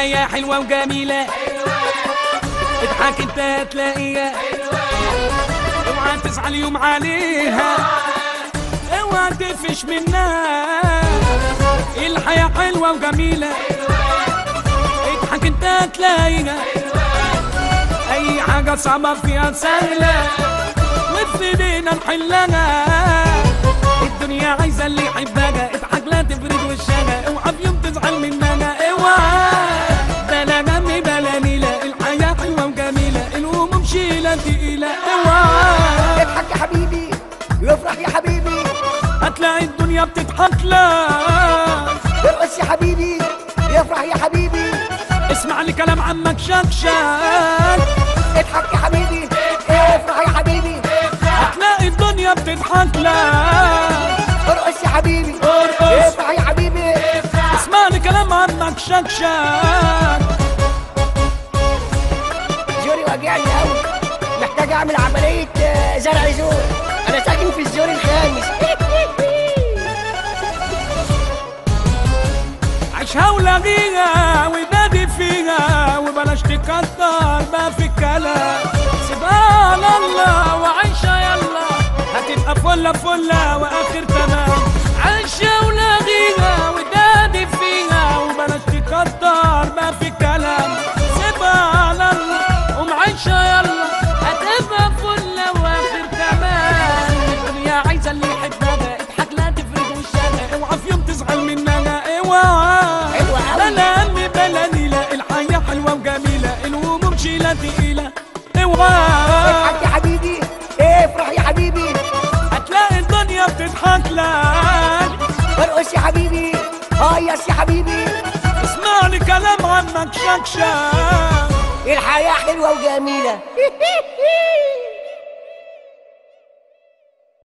الحياة حلوة وجميلة اضحك انت هتلاقيها اوعى تزعل يوم عليها اوعى تفش منها الحياة حلوة وجميلة اضحك انت هتلاقيها اي حاجة صعبة فيها سهلة وفي ايدينا نحلها الدنيا عايزة اللي يحبها اضحك لا تفرد وشها اوعى في يوم تزعل مننا اوعى بلا غم بلا نيلة الحياة حلوة وجميلة الهموم شيلة تقيلة اوعى اضحك يا حبيبي وافرح يا حبيبي هتلاقي الدنيا بتضحك لك ارقص يا حبيبي افرح يا حبيبي اسمع لي كلام عمك شكشك اضحك يا حبيبي افرح يا حبيبي هتلاقي الدنيا بتضحك لك ارقص يا حبيبي ارقص. افرح يا حبيبي اسمع لي كلام عمك شكشك زوري واجعني قوي محتاج اعمل عمليه آه، زرع زور انا ساكن في الزور الخامس عيشها ولاغيها ونادي فيها وبلاش تكتر ما في الكلام سيبها على الله وعيشها يلا هتبقى فلة فلة واخر تمام عيشها ولاغيها ونادي فيها وبلاش تكتر ما في الكلام سيبها على الله ومعيشها يلا هتبقى فلة واخر تمام الدنيا عايزة اللي يحبها اضحك لا تفرد وشها اوعى في يوم تزعل مننا اوعى حلوة أوي. بلا هم بلا نيلة الحياة حلوة وجميلة الهموم شيلة تقيلة اوعى اضحك يا حبيبي افرح يا حبيبي هتلاقي الدنيا بتضحك لك ارقص يا حبيبي هيص يا حبيبي اسمع لي كلام عمك شكشك الحياه حلوه وجميله